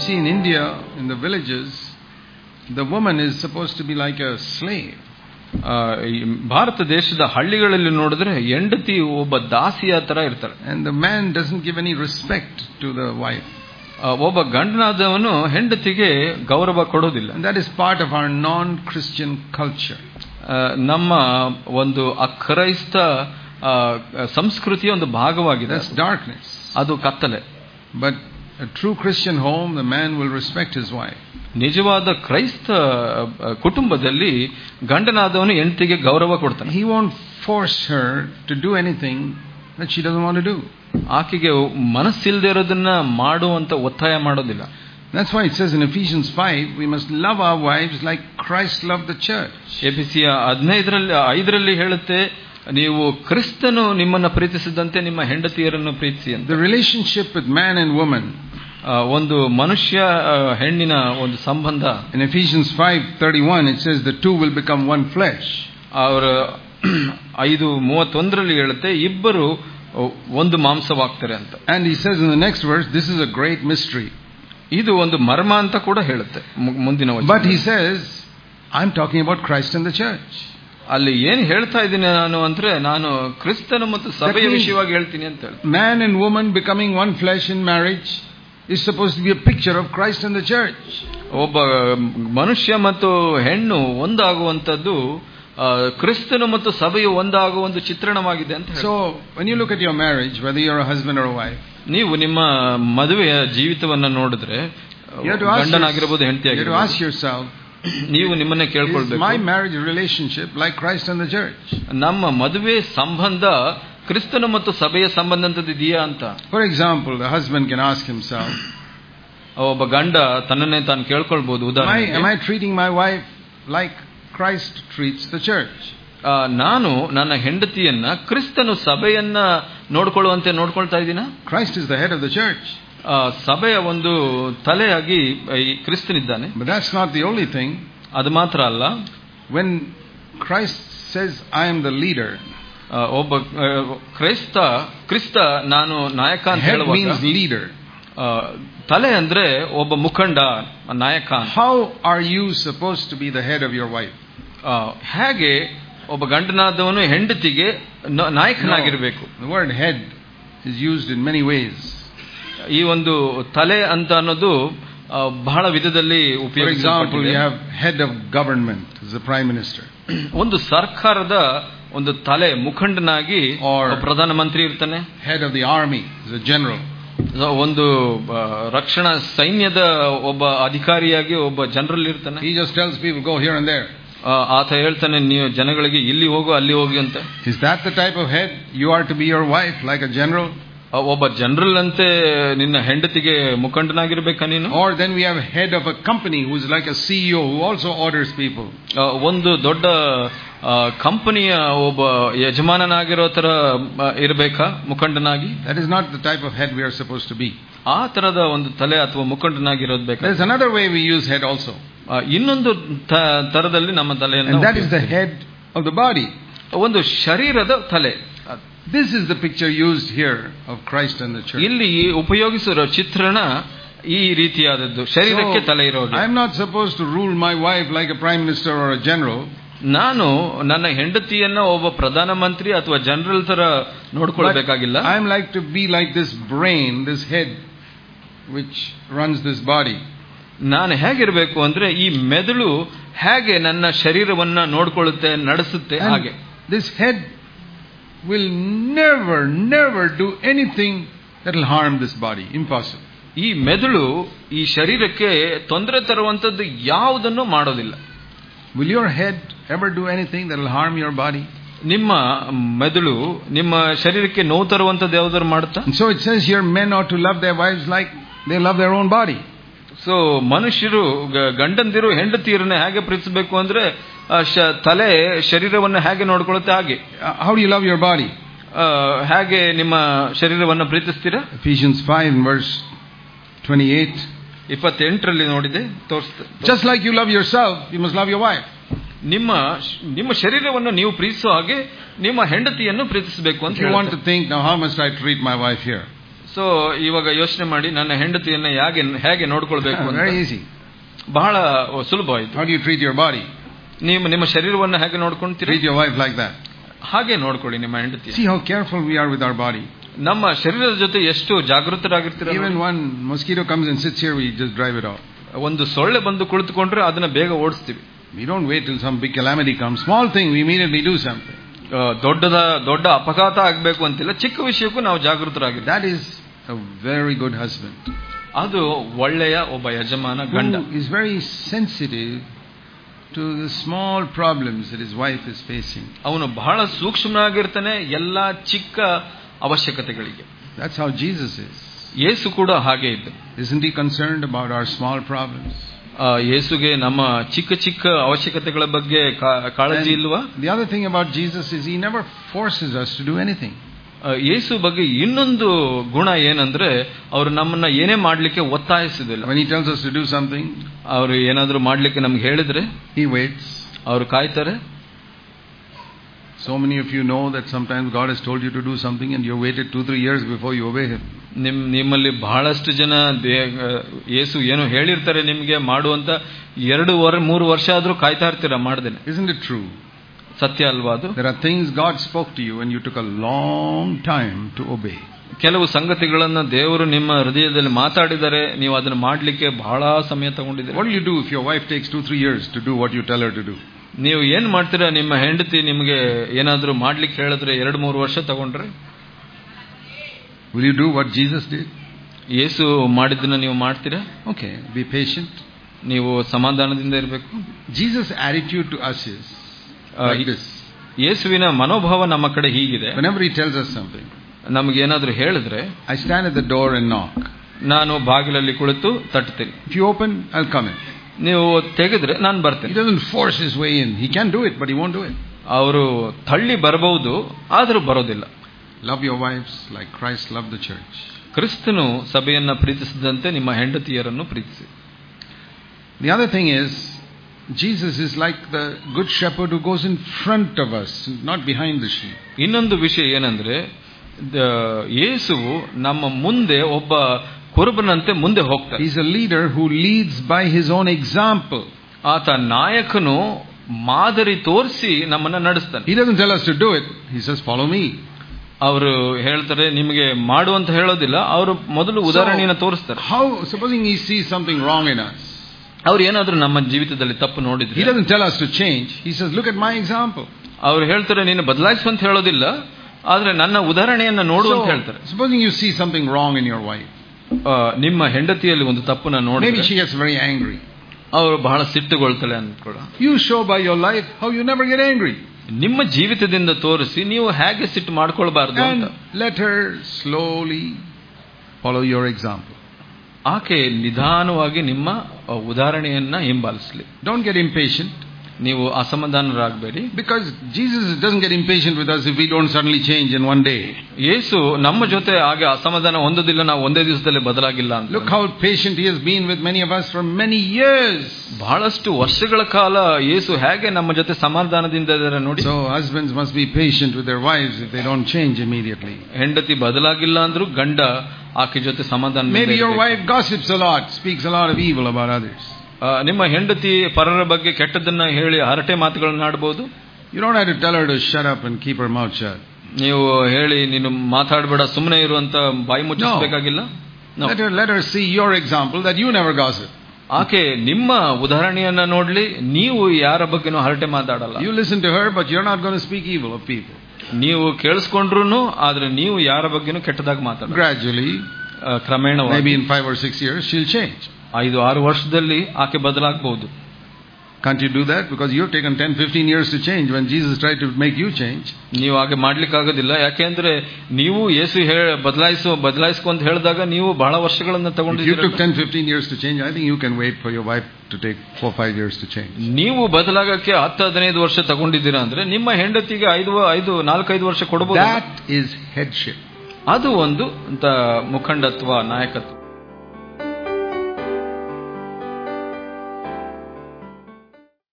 see, in India, in the villages, the woman is supposed to be like a slave. ಆ, ಈ ಭಾರತ ದೇಶದ ಹಳ್ಳಿಗಳಲ್ಲಿ ನೋಡಿದ್ರೆ ಹೆಂಡತಿ ಒಬ್ಬ ದಾಸಿಯ ತರ ಇರ್ತಾರೆ And the man doesn't give any respect to the wife. ಆ, ಒಬ್ಬ ಗಂಡನಾದವನು ಹೆಂಡತಿಗೆ ಗೌರವ ಕೊಡೋದಿಲ್ಲ And that is part of our non Christian culture. ಆ, ನಮ್ಮ ಒಂದು ಅಕ್ರೈಸ್ತ ಆ, ಸಂಸ್ಕೃತಿಯ ಒಂದು ಭಾಗವಾಗಿದೆ That's darkness. ಅದು ಕತ್ತಲೆ But a true Christian home, the man will respect his wife. ನಿಜವಾದ ಕ್ರೈಸ್ತ ಆ, ಕುಟುಂಬದಲ್ಲಿ ಗಂಡನಾದವನು ಹೆಂಡತಿಗೆ ಗೌರವ ಕೊಡ್ತಾನೆ He won't force her to do anything that she doesn't want to do. ಆಕೆಗೆ ಮನಸ್ಸಿಲ್ದೇ ಇರೋದನ್ನ ಮಾಡುವಂತ ಒತ್ತಾಯ ಮಾಡೋದಿಲ್ಲ That's why it says in Ephesians 5, we must love our wives like Christ loved the church. ಎಪಿಸಿಯ ಹದಿನೈದರಲ್ಲಿ ಐದರಲ್ಲಿ ಹೇಳುತ್ತೆ ನೀವು ಕ್ರಿಸ್ತನು ನಿಮ್ಮನ್ನ ಪ್ರೀತಿಸಿದಂತೆ ನಿಮ್ಮ ಹೆಂಡತಿಯರನ್ನು ಪ್ರೀತಿಸಿ ಅಂತ The relationship with man and woman ಆ, ಒಂದು ಮನುಷ್ಯ ಆ, ಹೆಣ್ಣಿನ ಒಂದು ಸಂಬಂಧ in Ephesians 5:31 it says the two will become one flesh. ಅವರ ಐದು ಮೂವತ್ತೊಂದರಲ್ಲಿ ಹೇಳುತ್ತೆ ಇಬ್ಬರು ಒಂದು ಮಾಂಸವಾಗ್ತಾರೆ ಅಂತ And he says in the next verse this is a great mystery. ಇದು ಒಂದು ಮರ್ಮ ಅಂತ ಕೂಡ ಹೇಳುತ್ತೆ ಮು- ಮುಂದಿನ ವಚನ. But he says I'm talking about Christ and the church. ಅಲ್ಲಿ ಏನ್ ಹೇಳ್ತಾ ಇದ್ದೀನಿ ನಾನು ಅಂದ್ರೆ ನಾನು ಕ್ರಿಸ್ತನ ಮತ್ತು ಸಭೆಯ means- ವಿಷಯವಾಗಿ ಹೇಳ್ತೀನಿ ಅಂತ ಹೇಳ್ತೀನಿ Man and woman becoming one flesh in marriage is supposed to be a picture of Christ and the church. ಒಬ್ಬ ಮನುಷ್ಯ ಮತ್ತು ಹೆಣ್ಣು ಒಂದಾಗುವಂತದ್ದು ಆ, ಕ್ರಿಸ್ತನು ಮತ್ತು ಸಭೆಯು ಒಂದಾಗುವ ಒಂದು ಚಿತ್ರಣವಾಗಿದೆ ಅಂತ ಹೇಳಿ So when you look at your marriage, whether you're a husband or a wife, ನೀವು ನಿಮ್ಮ ಮದುವೆಯ ಜೀವಿತವನ್ನ ನೋಡಿದ್ರೆ you have to ask, ಗಂಡನಾಗಿರ್ಬೋದು you ಹೆಂಡತಿ have to ask ಆಗಿರ್ಬೋದು yourself, ನೀವು ನಿಮ್ಮನ್ನೇ is ಕೇಳ್ಕೊಳ್ಬೇಕು my marriage relationship like Christ and the church? ನಮ್ಮ ಮದುವೆ ಸಂಬಂಧ ಕ್ರಿಸ್ತನು ಮತ್ತು ಸಭೆಯ ಸಂಬಂಧಂತದ್ದು ಇದೆಯಾ ಅಂತ For example, the husband can ask himself, ಒಬ್ಬ ಗಂಡ ತನ್ನನ್ನೇ ತಾನು ಕೇಳ್ಕೊಳ್ಬಹುದು am I, am ಉದಾಹರಣೆಗೆ I treating my wife like Christ treats the church? ಆ, ನಾನು ನನ್ನ ಹೆಂಡತಿಯನ್ನ ಕ್ರಿಸ್ತನು ಸಭೆಯನ್ನ ನೋಡ್ಕೊಳ್ಳುವಂತೆ ನೋಡ್ಕೊಳ್ತಾ ಇದ್ದೀನ Christ is the head of the church. ಸಭೆಯ ಒಂದು ತಲೆಯಾಗಿ ಈ ಕ್ರಿಸ್ತನಿದ್ದಾನೆ But that's not the only thing. ಅದು ಮಾತ್ರ ಅಲ್ಲ When Christ says, I am the leader, ಆ, ಒಬ್ಬ ಆ, ಕ್ರೈಸ್ತ ಕ್ರಿಸ್ತ ನಾನು ನಾಯಕ ಅಂತ head ಹೇಳುವಾಗ means leader. ಆ, ತಲೆ ಅಂದ್ರೆ ಒಬ್ಬ ಮುಖಂಡ ನಾಯಕ ಅಂತ. How are you supposed to be the head of your wife? ಆ, ಹೇಗೆ ಒಬ್ಬ ಗಂಡನಾದವನು ಹೆಂಡತಿಗೆ ನ- ನಾಯಕನಾಗಿರ್ಬೇಕು The word head is used in many ways. ಈ ಒಂದು ತಲೆ ಅಂತ ಅನ್ನೋದು ಆ, ಬಹಳ ವಿಧದಲ್ಲಿ For example, ಉಪಯೋಗಿಸಲ್ಪಟ್ಟಿದೆ you have head of government as the prime minister. ಒಂದು ಸರ್ಕಾರದ ಒಂದು ತಲೆ ಮುಖಂಡನಾಗಿ Or- ಒಬ್ಬ ಪ್ರಧಾನಮಂತ್ರಿ ಇರ್ತಾನೆ Head of the army is a general. So ಒಂದು ಆ, ರಕ್ಷಣಾ ಸೈನ್ಯದ ಒಬ್ಬ ಅಧಿಕಾರಿಯಾಗಿ ಒಬ್ಬ ಜನರಲ್ ಇರ್ತಾನೆ He just tells people, go here and there. ಆ, ಆತ ಹೇಳ್ತಾನೆ ನೀವು ಜನಗಳಿಗೆ ಇಲ್ಲಿ ಹೋಗು ಅಲ್ಲಿ ಹೋಗಿ ಅಂತ Is that the type of head you are to be your wife, like a general? ಆ, ಒಬ್ಬ ಜನರಲ್ ಅಂತೆ ನಿನ್ನ ಹೆಂಡತಿಗೆ ಮುಖಂಡನಾಗಿರ್ಬೇಕಾ ನೀನು Or then we have head of a company who's like a CEO who also orders people. ಆ, ಒಂದು ದೊಡ್ಡ ಕಂಪನಿಯ ಒಬ್ಬ ಯಜಮಾನನಾಗಿರೋ ತರ ಆ, ಇರ್ಬೇಕಾ ಮುಖಂಡನಾಗಿ That is not the type of head we are supposed to be. ಆ ತರದ ಒಂದು ತಲೆ ಅಥವಾ ಮುಖಂಡನಾಗಿರೋದು ಬೇಕಾ There's another way we use head also. ಆ, ಇನ್ನೊಂದು ತ- ತರದಲ್ಲಿ ನಮ್ಮ ತಲೆಯನ್ನು And that is the head of the body. ಒಂದು ಶರೀರದ ತಲೆ This is the picture used here of Christ and the church. ಇಲ್ಲಿ ಉಪಯೋಗಿಸಿರೋ ಚಿತ್ರಣ ಈ ರೀತಿಯಾದದ್ದು ಶರೀರಕ್ಕೆ ತಲೆ ಇರೋದು I'm not supposed to rule my wife like a prime minister or a general. ನಾನು ನನ್ನ ಹೆಂಡತಿಯನ್ನ ಒಬ್ಬ ಪ್ರಧಾನಮಂತ್ರಿ ಅಥವಾ ಜನರಲ್ ತರ ನೋಡ್ಕೊಳ್ಬೇಕಾಗಿಲ್ಲ I'm like to be like this brain, this head, which runs this body. ನಾನು ಹೇಗಿರ್ಬೇಕು ಅಂದ್ರೆ ಈ ಮೆದುಳು ಹೇಗೆ ನನ್ನ ಶರೀರವನ್ನ ನೋಡ್ಕೊಳ್ಳುತ್ತೆ ನಡೆಸುತ್ತೆ And ಹಾಗೆ this head will never, never do anything that will harm this body. Impossible. ಈ ಮೆದುಳು ಈ ಶರೀರಕ್ಕೆ ತೊಂದರೆ ತರುವಂತದ್ದು ಯಾವುದನ್ನು ಮಾಡೋದಿಲ್ಲ Will your head ever do anything that will harm your body? ನಿಮ್ಮ ಮೆದುಳು ನಿಮ್ಮ ಶರೀರಕ್ಕೆ ನೋವು ತರುವಂತದ್ದು ಯಾವ್ದಾದ್ರು ಮಾಡುತ್ತಾ And so it says here men ought to love their wives like they love their own body. So ಮನುಷ್ಯರು ಗ- ಗಂಡಂದಿರು ಹೆಂಡತಿಯರನ್ನ ಹೇಗೆ ಪ್ರೀತಿಸಬೇಕು ಅಂದ್ರೆ ಆ, ಶ- ತಲೆ ಶರೀರವನ್ನು ಹೇಗೆ ನೋಡ್ಕೊಳ್ಳುತ್ತೆ ಹಾಗೆ Uh, How do you love your body? ಆ, ಹೇಗೆ ನಿಮ್ಮ ಶರೀರವನ್ನು ಪ್ರೀತಿಸ್ತೀರಾ Ephesians 5 and verse 28. ಇಪ್ಪತ್ತೆಂಟರಲ್ಲಿ ನೋಡಿದೆ ತೋರಿಸ್ತೆ Just like you love yourself, you must love your wife. ನಿಮ್ಮ ನಿಮ್ಮ ಶರೀರವನ್ನು ನೀವು ಪ್ರೀತಿಸೋ ಹಾಗೆ ನಿಮ್ಮ ಹೆಂಡತಿಯನ್ನು ಪ್ರೀತಿಸಬೇಕು ಅಂತ If you want ಹೇಳುತ್ತೆ. to think, now how must I treat my wife here? So ಇವಾಗ ಯೋಚನೆ ಮಾಡಿ ನನ್ನ ಹೆಂಡತಿಯನ್ನ ಹೇಗೆ ಹೇಗೆ ನೋಡ್ಕೊಳ್ಬೇಕು ಅಂತ Very easy. ಬಹಳ ಸುಲಭವಾಯ್ತು How do you treat your body? ನೀವು ನಿಮ್ಮ ಶರೀರವನ್ನ ಹೇಗೆ ನೋಡ್ಕೊಂತೀರಿ Treat your wife like that. ಹಾಗೆ ನೋಡ್ಕೊಳ್ಳಿ ನಿಮ್ಮ ಹೆಂಡತಿ See how careful we are with our body. ನಮ್ಮ ಶರೀರದ ಜೊತೆ ಎಷ್ಟು ಜಾಗೃತರಾಗಿರ್ತೀರ Even one mosquito comes and sits here, we just drive it off. ಒಂದು ಸೊಳ್ಳೆ ಬಂದು ಕುಳಿತುಕೊಂಡ್ರೆ ಅದನ್ನ ಬೇಗ ಓಡಿಸ್ತೀವಿ We don't wait till some big calamity comes. Small thing, we immediately do something. ಆ, ದೊಡ್ಡದ ದೊಡ್ಡ ಅಪಘಾತ ಆಗ್ಬೇಕು ಅಂತಿಲ್ಲ ಚಿಕ್ಕ ವಿಷಯಕ್ಕೂ ನಾವು ಜಾಗೃತರಾಗಿದ್ದೀವಿ That is a very good husband. ಅದು ಒಳ್ಳೆಯ ಒಬ್ಬ ಯಜಮಾನ ಗಂಡ Who is very sensitive to the small problems that his wife is facing. ಅವನು ಬಹಳ ಸೂಕ್ಷ್ಮನಾಗಿರ್ತಾನೆ ಎಲ್ಲಾ ಚಿಕ್ಕ ಅವಶ್ಯಕತೆಗಳಿಗೆ That's how Jesus is. ಯೇಸು ಕೂಡ ಹಾಗೆ ಇದ್ದ Isn't he concerned about our small problems? ಆ, ಯೇಸುಗೆ ನಮ್ಮ ಚಿಕ್ಕ ಚಿಕ್ಕ ಅವಶ್ಯಕತೆಗಳ ಬಗ್ಗೆ ಕಾ- ಕಾಳಜಿ And ಇಲ್ವಾ The other thing about Jesus is he never forces us to do anything. ಆ, ಯೇಸು ಬಗ್ಗೆ ಇನ್ನೊಂದು ಗುಣ ಏನಂದ್ರೆ ಅವರು ನಮ್ಮನ್ನ ಏನೇ ಮಾಡ್ಲಿಕ್ಕೆ ಒತ್ತಾಯಿಸುದಿಲ್ಲ When he tells us to do something, ಅವರು ಏನಾದ್ರೂ ಮಾಡ್ಲಿಕ್ಕೆ ನಮ್ಗೆ ಹೇಳಿದ್ರೆ he waits. ಅವರು ಕಾಯ್ತಾರೆ So many of you know that sometimes God has told you to do something and you waited two, three years before you obey him. ನಿಮ್ ನಿಮ್ಮಲ್ಲಿ ಬಹಳಷ್ಟು ಜನ ದೇ- ಆ, ಯೇಸು ಏನೋ ಹೇಳಿರ್ತಾರೆ ನಿಮ್ಗೆ ಮಾಡುವಂತ ಎರಡು ವರ್ ಮೂರು ವರ್ಷ ಆದ್ರೂ ಕಾಯ್ತಾ ಇರ್ತೀರಾ ಮಾಡ್ದೇನೆ Isn't it true? ಸತ್ಯ ಅಲ್ವಾ ಅದು There are things God spoke to you and you took a long time to obey. ಕೆಲವು ಸಂಗತಿಗಳನ್ನ ದೇವರು ನಿಮ್ಮ ಹೃದಯದಲ್ಲಿ ಮಾತಾಡಿದರೆ ನೀವು ಅದನ್ನ ಮಾಡ್ಲಿಕ್ಕೆ ಬಹಳ ಸಮಯ ತಗೊಂಡಿದ್ದೀರಿ What will you do if your wife takes two, three years to do what you tell her to do? ನೀವು ಏನ್ ಮಾಡ್ತೀರಾ ನಿಮ್ಮ ಹೆಂಡತಿ ನಿಮ್ಗೆ ಏನಾದ್ರೂ ಮಾಡ್ಲಿಕ್ಕೆ ಹೇಳಿದ್ರೆ ಎರಡು ಮೂರು ವರ್ಷ ತಗೊಂಡ್ರೆ Will you do what Jesus did? ಯೇಸು ಮಾಡಿದ್ದನ್ನ ನೀವು ಮಾಡ್ತೀರಾ Okay, be patient. ನೀವು ಸಮಾಧಾನದಿಂದ ಇರಬೇಕು Jesus' attitude to us is Uh, like it- this. ಯೇಸುವಿನ ಮನೋಭಾವ ನಮ್ಮ ಕಡೆ ಹೀಗಿದೆ Whenever he tells us something, ನಮಗೇನಾದ್ರೂ ಹೇಳಿದ್ರೆ I stand at the door and knock. ನಾನು ಬಾಗಿಲಲ್ಲಿ ಕುಳಿತು ತಟ್ತೀನಿ If you open, I'll come in. ನೀವು ತೆಗೆದ್ರೆ ನಾನು He ಬರ್ತೇನೆ doesn't force his way in. He can do it, but he won't do it. ಅವರು ತಳ್ಳಿ ಬರಬಹುದು ಆದರೂ ಬರೋದಿಲ್ಲ Love your wives like Christ loved the church. ಕ್ರಿಸ್ತನು ಸಭೆಯನ್ನ ಪ್ರೀತಿಸಿದಂತೆ ನಿಮ್ಮ ಹೆಂಡತಿಯರನ್ನು ಪ್ರೀತಿಸಿ The other thing is, Jesus is like the good shepherd who goes in front of us, not behind the sheep. ಇನ್ನೊಂದು ವಿಷಯ ಏನಂದ್ರೆ ದ- ಯೇಸುವು ನಮ್ಮ ಮುಂದೆ ಒಬ್ಬ ಕುರುಬನಂತೆ ಮುಂದೆ ಹೋಗ್ತಾನೆ He's a leader who leads by his own example. ಆತ ನಾಯಕನು ಮಾದರಿ ತೋರಿಸಿ ನಮ್ಮನ್ನ ನಡೆಸ್ತಾನೆ He doesn't tell us to do it. He says, follow me. ಅವರು ಹೇಳ್ತಾರೆ ನಿಮಗೆ ಮಾಡು ಅಂತ ಹೇಳೋದಿಲ್ಲ ಅವರು ಮೊದಲು ಉದಾಹರಣೆಯನ್ನು ತೋರಿಸ್ತಾರೆ How, supposing he sees something wrong in us, ಅವ್ರು ಏನಾದ್ರೂ ನಮ್ಮ ಜೀವಿತದಲ್ಲಿ ತಪ್ಪು he ನೋಡಿದ್ರೆ doesn't tell us to change. He says, look at my example. ಅವ್ರು ಹೇಳ್ತಾರೆ ನೀನು ಬದಲಾಯಿಸು ಅಂತ ಹೇಳೋದಿಲ್ಲ ಆದ್ರೆ ನನ್ನ ಉದಾಹರಣೆಯನ್ನ ನೋಡು ಅಂತ ಹೇಳ್ತಾರೆ So, supposing you see something wrong in your wife, ಆ, ನಿಮ್ಮ ಹೆಂಡತಿಯಲ್ಲಿ ಒಂದು ತಪ್ಪನ್ನ maybe ನೋಡಿ she gets very angry. ಅವರು ಬಹಳ ಸಿಟ್ಟುಗೊಳ್ತಾಳೆ ಅಂದ್ಕೊಳ You show by your life how you never get angry. ನಿಮ್ಮ ಜೀವಿತದಿಂದ ತೋರಿಸಿ ನೀವು ಹೇಗೆ ಸಿಟ್ಟು ಮಾಡ್ಕೊಳ್ಬಾರ್ದು ಅಂತ And let her slowly follow your example. ಆಕೆ ನಿಧಾನವಾಗಿ ನಿಮ್ಮ ಆ, ಉದಾಹರಣೆಯನ್ನ ಹಿಂಬಾಲಿಸಲಿ Don't get impatient ನೀವು ಅಸಮಾಧಾನರಾಗಬೇಡಿ because Jesus doesn't get impatient with us if we don't suddenly change in one day. ಯೇಸು ನಮ್ಮ ಜೊತೆ ಹಾಗೆ ಅಸಮಾಧಾನ ಹೊಂದೋದಿಲ್ಲ ನಾವು ಒಂದೇ ದಿವಸದಲ್ಲಿ ಬದಲಾಗಿಲ್ಲ ಅಂತ Look how patient he has been with many of us for many years. ಬಹಳಷ್ಟು ವರ್ಷಗಳ ಕಾಲ ಯೇಸು ಹೇಗೆ ನಮ್ಮ ಜೊತೆ ಸಮಾಧಾನದಿಂದ ಇದ್ದಾರೆ ನೋಡಿ So husbands must be patient with their wives if they don't change immediately. ಹೆಂಡತಿ ಬದಲಾಗಿಲ್ಲ ಅಂದ್ರೂ ಗಂಡ ಆಕೆ ಜೊತೆ ಸಮಾಧಾನ Maybe your wife gossips a lot, speaks a lot of evil about others. ನಿಮ್ಮ ಹೆಂಡತಿ ಪರರ ಬಗ್ಗೆ ಕೆಟ್ಟದನ್ನ ಹೇಳಿ ಹರಟೆ ಮಾತುಗಳನ್ನ ಆಡಬಹುದು You don't have to tell her to shut up and keep her mouth shut. ನೀವು ಹೇಳಿ ನೀನು ಮಾತಾಡಬೇಡ ಸುಮ್ಮನೆ ಇರುವಂತ ಬಾಯಿ ಮುಚ್ಚಿಸಬೇಕಾಗಿಲ್ಲ No. Let her let her see your example that you never gossip. ಆಕೆ ನಿಮ್ಮ ಉದಾಹರಣೆಯನ್ನ ನೋಡ್ಲಿ ನೀವು ಯಾರ ಬಗ್ಗೆನೂ ಹರಟೆ ಮಾತಾಡಲ್ಲ You listen to her, but you're not going to speak evil of people. ನೀವು ಕೇಳಿಸ್ಕೊಂಡ್ರು ಆದ್ರೆ ನೀವು ಯಾರ ಬಗ್ಗೆನೂ ಕೆಟ್ಟದಾಗಿ ಮಾತಾಡ Gradually, ಕ್ರಮೇಣವಾಗಿ maybe in five or six years, she'll change. ಐದು ಆರು ವರ್ಷದಲ್ಲಿ ಆಕೆ ಬದಲಾಗಬಹುದು Can't you do that? Because you've taken 10, 15 years to change when Jesus tried to make you change. ನೀವು ಹಾಗೆ ಮಾಡ್ಲಿಕ್ಕೆ ಆಗೋದಿಲ್ಲ ಯಾಕೆಂದ್ರೆ ನೀವು ಯೇಸು ಹೇಳ ಬದಲಾಯಿಸು ಬದಲಾಯಿಸ್ಕೊ ಅಂತ ಹೇಳಿದಾಗ ನೀವು ಬಹಳ ವರ್ಷಗಳನ್ನ If you ತಗೊಂಡಿದ್ದೀರ took 10, 15 years to change, I think you can wait for your wife to take 4, 5 years to change. ನೀವು ಬದಲಾಗಕ್ಕೆ ಹತ್ತು ಹದಿನೈದು ವರ್ಷ ತಗೊಂಡಿದ್ದೀರಾ ಅಂದ್ರೆ ನಿಮ್ಮ ಹೆಂಡತಿಗೆ ಐದು ಐದು ನಾಲ್ಕೈದು ವರ್ಷ ಕೊಡಬಹುದು That is headship. ಅದು ಒಂದು ಅಂತ ಮುಖಂಡತ್ವ ನಾಯಕತ್ವ